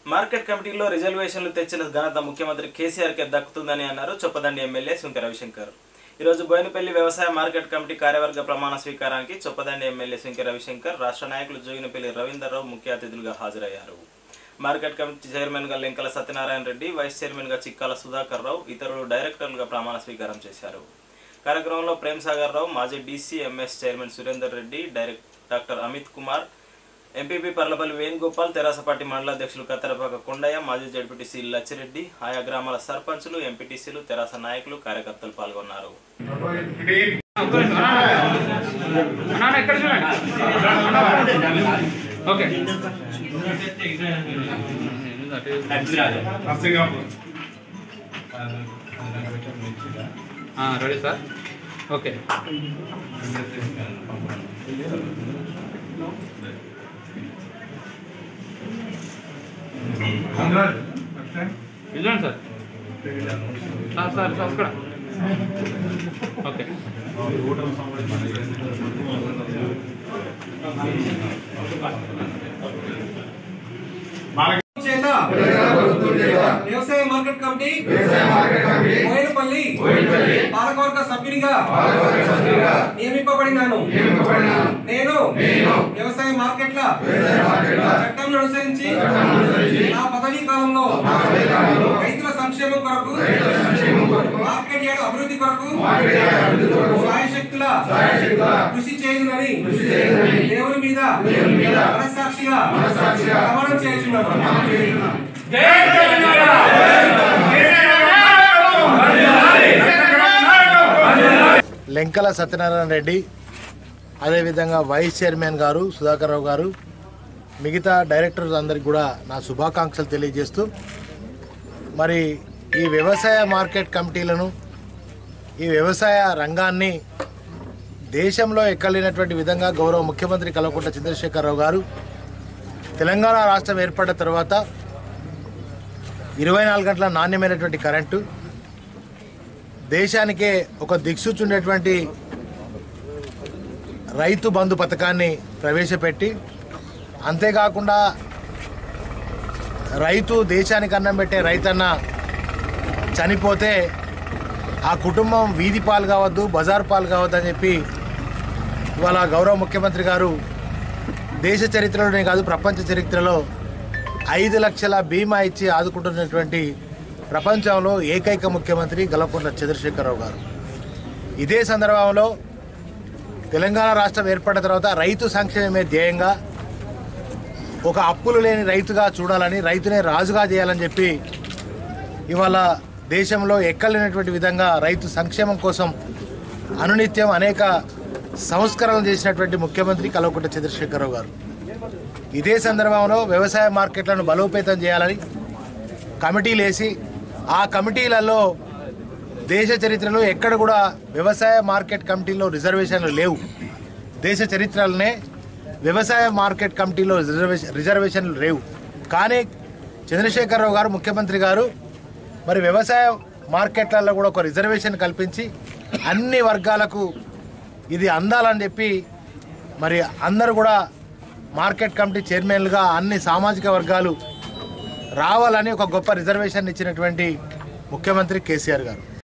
market కమిటీలో రిజర్వేషన్లు తెచ్చిన ఘనత ముఖ్యమంత్రి కేసీఆర్కే దక్కుతుందని అన్నారు చొప్పదండి ఎమ్మెల్యే సుంక రవిశంకర్ ఈరోజు బోయినపల్లి వ్యవసాయ మార్కెట్ కమిటీ కార్యవర్గ ప్రమాణ స్వీకారానికి చొప్పదండి ఎమ్మెల్యే సుంక రవిశంకర్ రాష్ట్ర నాయకులు జోగినపల్లి రవీందర్రావు ముఖ్య అతిథులుగా హాజరయ్యారు మార్కెట్ కమిటీ చైర్మన్గా లెంకల సత్యనారాయణ రెడ్డి వైస్ చైర్మన్గా చిక్కాల సుధాకర్ రావు ఇతరులు డైరెక్టర్లుగా ప్రమాణ స్వీకారం చేశారు కార్యక్రమంలో ప్రేమ్ సాగర్ రావు మాజీ DC MS chairman Surender Reddy direct doctor Amit Kumar MPP Parlapalli Venugopal తెరాసపాటి మండల అధ్యక్షులు కత్తెరపాక కొండయ్య మాజీ జడ్పీటీసీ లచ్చిరెడ్డి ఆయా గ్రామాల సర్పంచులు ఎంపీటీసీలు తెరాస నాయకులు కార్యకర్తలు పాల్గొన్నారు నాన్న ఎక్కడ చూడండి ఓకే రెడీ సార్ ఓకే ఇదిగోండి సార్ సార్ సార్ సార్ ఇక్కడ ఓకే చేత వ్యవసాయ మార్కెట్ కమిటీ బోయినపల్లి పాలకవర్గ సభ్యునిగా నియమింపబడినాను నేను వ్యవసాయ మార్కెట్ల చట్టంను అనుసరించి నా పదవీ కాలంలో రైతుల సంక్షేమం కొరకు మార్కెట్ యార్డ్ అభివృద్ధి కొరకు సాయశక్తుల కృషి చేయునని దేవుని మీద మనస్సాక్షిగా ప్రమాణం చేస్తున్నాను లెంకల సత్యనారాయణ రెడ్డి అదేవిధంగా వైస్ చైర్మన్ గారు సుధాకర్ రావు గారు మిగతా డైరెక్టర్స్ అందరికి కూడా నా శుభాకాంక్షలు తెలియజేస్తూ మరి ఈ వ్యవసాయ మార్కెట్ కమిటీలను ఈ వ్యవసాయ రంగాన్ని దేశంలో ఎక్కలేనటువంటి విధంగా గౌరవ ముఖ్యమంత్రి కల్వకుంట్ల చంద్రశేఖరరావు గారు తెలంగాణ రాష్ట్రం ఏర్పడిన తర్వాత ఇరవై నాలుగు గంటల నాణ్యమైనటువంటి కరెంటు దేశానికే ఒక దిక్సూచుండేటువంటి రైతు బంధు పథకాన్ని ప్రవేశపెట్టి అంతేకాకుండా రైతు దేశానికి అన్నం పెట్టే రైతన్న చనిపోతే ఆ కుటుంబం వీధి పాలు కావద్దు బజారు పాలు కావద్దు అని చెప్పి ఇవాళ గౌరవ ముఖ్యమంత్రి గారు దేశ చరిత్రలోనే కాదు ప్రపంచ చరిత్రలో ఐదు లక్షల బీమా ఇచ్చి ఆదుకుంటున్నటువంటి ప్రపంచంలో ఏకైక ముఖ్యమంత్రి గలకొండ చంద్రశేఖరరావు గారు ఇదే సందర్భంలో తెలంగాణ రాష్ట్రం ఏర్పడిన తర్వాత రైతు సంక్షేమమే ధ్యేయంగా ఒక అప్పులు లేని రైతుగా చూడాలని రైతునే రాజుగా చేయాలని చెప్పి ఇవాళ దేశంలో ఎక్కలేనటువంటి విధంగా రైతు సంక్షేమం కోసం అనునిత్యం అనేక సంస్కరణలు చేసినటువంటి ముఖ్యమంత్రి కల్వకుంట్ల చంద్రశేఖరరావు గారు ఇదే సందర్భంలో వ్యవసాయ మార్కెట్లను బలోపేతం చేయాలని కమిటీలు వేసి ఆ కమిటీలలో దేశ చరిత్రలో ఎక్కడ కూడా వ్యవసాయ మార్కెట్ కమిటీలో రిజర్వేషన్లు లేవు దేశ చరిత్రలోనే వ్యవసాయ మార్కెట్ కమిటీలో రిజర్వేషన్ రిజర్వేషన్లు లేవు కానీ చంద్రశేఖరరావు గారు ముఖ్యమంత్రి గారు మరి వ్యవసాయ మార్కెట్లలో కూడా ఒక రిజర్వేషన్ కల్పించి అన్ని వర్గాలకు ఇది అందాలని చెప్పి మరి అందరూ కూడా మార్కెట్ కమిటీ చైర్మన్లుగా అన్ని సామాజిక వర్గాలు రావాలని ఒక గొప్ప రిజర్వేషన్ ఇచ్చినటువంటి ముఖ్యమంత్రి కేసీఆర్ గారు